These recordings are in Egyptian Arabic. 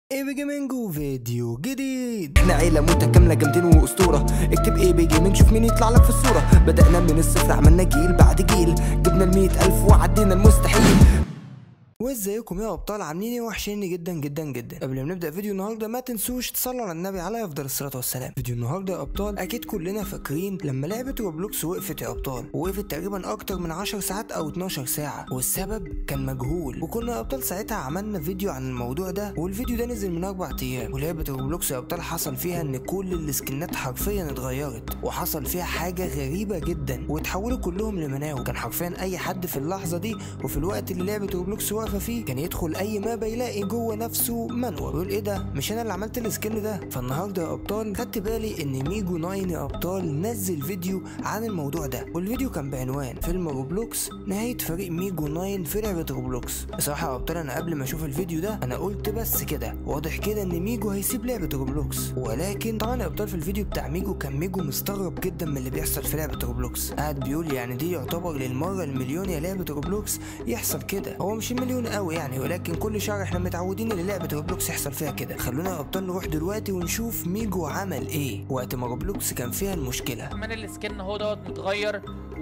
ايه بيجيمنج فيديو جديد احنا عيلة متكاملة جامدين واسطورة اكتب ايه بيجيمنج شوف مين يطلع لك في الصورة بدأنا من الصفر عملنا جيل بعد جيل جبنا المية ألف وعدينا المستحيل وازيكم يا ابطال عاملين ايه وحشيني جدا جدا جدا قبل ما نبدا فيديو النهارده ما تنسوش تصلوا على النبي عليه افضل الصلاه والسلام فيديو النهارده يا ابطال اكيد كلنا فاكرين لما لعبه روبلوكس وقفت يا ابطال ووقفت تقريبا اكتر من 10 ساعات او 12 ساعه والسبب كان مجهول وكنا يا ابطال ساعتها عملنا فيديو عن الموضوع ده والفيديو ده نزل من اربع ايام ولعبه روبلوكس يا ابطال حصل فيها ان كل السكنات حرفيا اتغيرت وحصل فيها حاجه غريبه جدا واتحولوا كلهم لمناو كان حرفيا اي حد في اللحظه دي وفي الوقت اللي لعبه روبلوكس واقفه فيه كان يدخل اي مابا يلاقي جوه نفسه منور يقول ايه ده مش انا اللي عملت السكن ده فالنهارده يا ابطال خدت بالي ان ميجو 9 يا ابطال نزل فيديو عن الموضوع ده والفيديو كان بعنوان فيلم روبلوكس نهايه فريق ميجو 9 في لعبه روبلوكس بصراحه يا ابطال انا قبل ما اشوف الفيديو ده انا قلت بس كده واضح كده ان ميجو هيسيب لعبه روبلوكس ولكن طبعا يا ابطال في الفيديو بتاع ميجو كان ميجو مستغرب جدا من اللي بيحصل في لعبه روبلوكس قاعد بيقول يعني دي يعتبر للمره المليون يا لعبه روبلوكس يحصل كده هو مش المليون قوي يعني ولكن كل شهر احنا متعودين ان لعبه روبلوكس يحصل فيها كده خلونا يا ابطال نروح دلوقتي ونشوف ميجو عمل ايه وقت ما روبلوكس كان فيها المشكله كمان السكن هو دوت متغير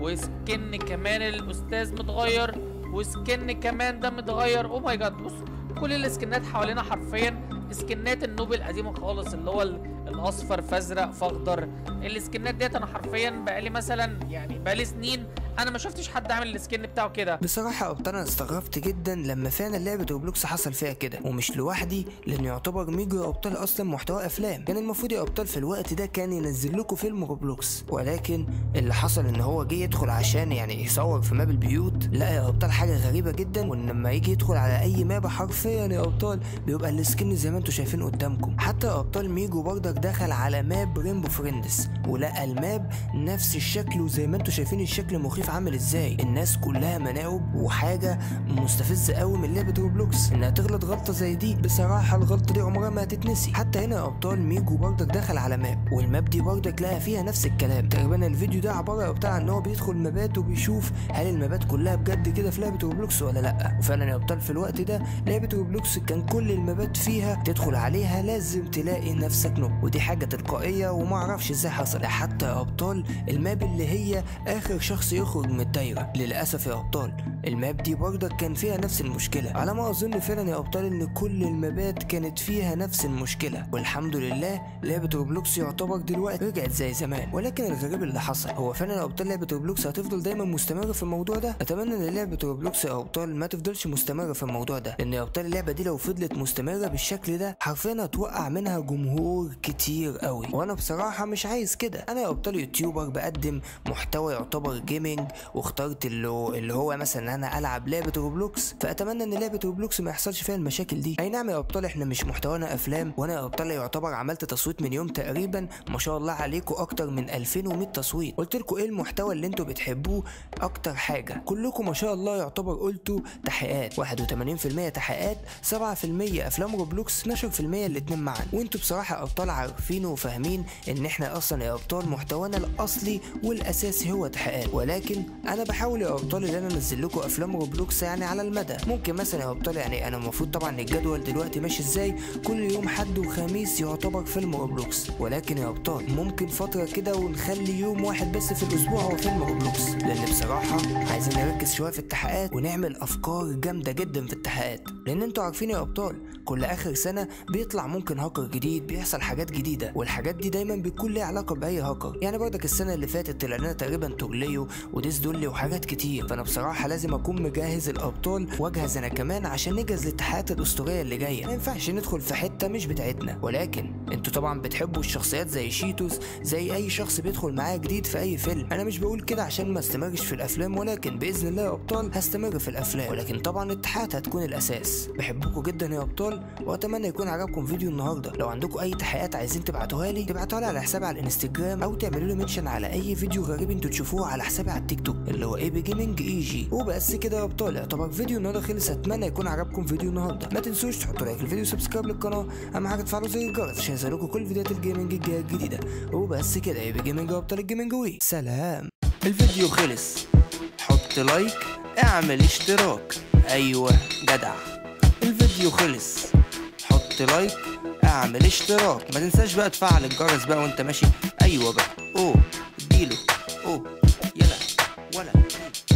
وسكن كمان الاستاذ متغير وسكن كمان ده متغير او ماي جاد بص كل السكنات حوالينا حرفيا سكنات النوب القديمه خالص اللي هو ال- الاصفر فازرق فاخضر السكنات ديت انا حرفيا بقالي مثلا يعني بقالي سنين انا ما شفتش حد عامل السكن بتاعه كده بصراحة يا ابطال انا استغربت جدا لما فعلا لعبة روبلوكس حصل فيها كده ومش لوحدي لان يعتبر ميجو يا ابطال اصلا محتوى افلام كان المفروض يا ابطال في الوقت ده كان ينزل لكم فيلم روبلوكس ولكن اللي حصل ان هو جه يدخل عشان يعني يصور في ماب البيوت لا يا ابطال حاجة غريبة جدا وان لما يجي يدخل على اي ماب حرفيا يا ابطال بيبقى السكن زي ما انتم شايفين قدامكم حتى يا ابطال ميجو برضك دخل على ماب ريمبو فريندز ولقى الماب نفس الشكل وزي ما انتم شايفين الشكل مخيف عامل ازاي الناس كلها مناوب وحاجه مستفزه قوي من لعبه روبلوكس انها تغلط غلطه زي دي بصراحه الغلطه دي عمرها ما هتتنسي حتى هنا يا ابطال ميجو برضك دخل على ماب والماب دي برضك لقى فيها نفس الكلام تقريبا الفيديو ده عباره يا ابطال عن ان هو بيدخل مابات وبيشوف هل المابات كلها بجد كده في لعبه روبلوكس ولا لا وفعلا يا ابطال في الوقت ده لعبه روبلوكس كان كل المابات فيها تدخل عليها لازم تلاقي نفسك نوب ودي حاجه تلقائيه وما اعرفش ازاي حصل حتى يا ابطال الماب اللي هي اخر شخص يخرج من الدايره للاسف يا ابطال الماب دي برضك كان فيها نفس المشكله على ما اظن فعلا يا ابطال ان كل المابات كانت فيها نفس المشكله والحمد لله لعبه روبلوكس يعتبر دلوقتي رجعت زي زمان ولكن الغريب اللي حصل هو فعلا يا ابطال لعبه روبلوكس هتفضل دايما مستمره في الموضوع ده اتمنى ان لعبه روبلوكس يا ابطال ما تفضلش مستمره في الموضوع ده لان يا ابطال اللعبه دي لو فضلت مستمره بالشكل ده حرفيا هتوقع منها جمهور كتير قوي وانا بصراحه مش عايز كده انا يا ابطال يوتيوبر بقدم محتوى يعتبر جيمنج واخترت اللي هو, اللي هو مثلا انا العب لعبه روبلوكس فاتمنى ان لعبه روبلوكس ما يحصلش فيها المشاكل دي اي نعم يا ابطال احنا مش محتوانا افلام وانا يا ابطال يعتبر عملت تصويت من يوم تقريبا ما شاء الله عليكم اكتر من 2100 تصويت قلت لكم ايه المحتوى اللي انتوا بتحبوه اكتر حاجه كلكم ما شاء الله يعتبر قلتوا تحقيقات 81% تحقيقات 7% افلام روبلوكس 12% الاتنين معا وانتوا بصراحه يا ابطال عارفين وفاهمين ان احنا اصلا يا ابطال محتوانا الاصلي والاساسي هو تحقيقات ولكن انا بحاول يا ابطال ان انا انزل لكم افلام روبلوكس يعني على المدى ممكن مثلا يا ابطال يعني انا المفروض طبعا الجدول دلوقتي ماشي ازاي كل يوم حد وخميس يعتبر فيلم روبلوكس ولكن يا ابطال ممكن فتره كده ونخلي يوم واحد بس في الاسبوع هو فيلم روبلوكس لان بصراحه عايزين نركز شويه في التحقيقات ونعمل افكار جامده جدا في التحقيقات لان انتوا عارفين يا ابطال كل اخر سنه بيطلع ممكن هاكر جديد بيحصل حاجات جديده والحاجات دي دايما بيكون ليها علاقه باي هاكر يعني برضك السنه اللي فاتت طلع لنا تقريبا تورليو وديس دولي وحاجات كتير فانا بصراحه لازم اكون مجهز الابطال واجهز انا كمان عشان نجهز للتحقيقات الاسطوريه اللي جايه ما ينفعش ندخل في حته مش بتاعتنا ولكن انتوا طبعا بتحبوا الشخصيات زي شيتوس زي اي شخص بيدخل معايا جديد في اي فيلم انا مش بقول كده عشان ما استمرش في الافلام ولكن باذن الله يا ابطال هستمر في الافلام ولكن طبعا التحقيقات هتكون الاساس بحبكم جدا يا ابطال واتمنى يكون عجبكم فيديو النهارده لو عندكم اي تحقيقات عايزين تبعتوها لي تبعتوها لي على حسابي على الانستجرام او تعملوا لي منشن على اي فيديو غريب انتوا تشوفوه على حسابي على التيك توك اللي هو اي بي جيمنج اي جي وبس كده يا ابطال يعتبر فيديو النهارده خلص اتمنى يكون عجبكم فيديو النهارده ما تنسوش تحطوا لايك الفيديو سبسكرايب للقناه اهم حاجه تفعلوا زي الجرس عشان يوصلكوا كل فيديوهات الجيمنج الجايه الجديده وبس كده اي بي جيمنج يا ابطال الجيمنج وي سلام الفيديو خلص حط لايك اعمل اشتراك ايوه جدع الفيديو خلص حط عملت لايك اعمل اشتراك ما تنساش بقى تفعل الجرس بقى وانت ماشي ايوه بقى اوه اديله اوه يلا ولا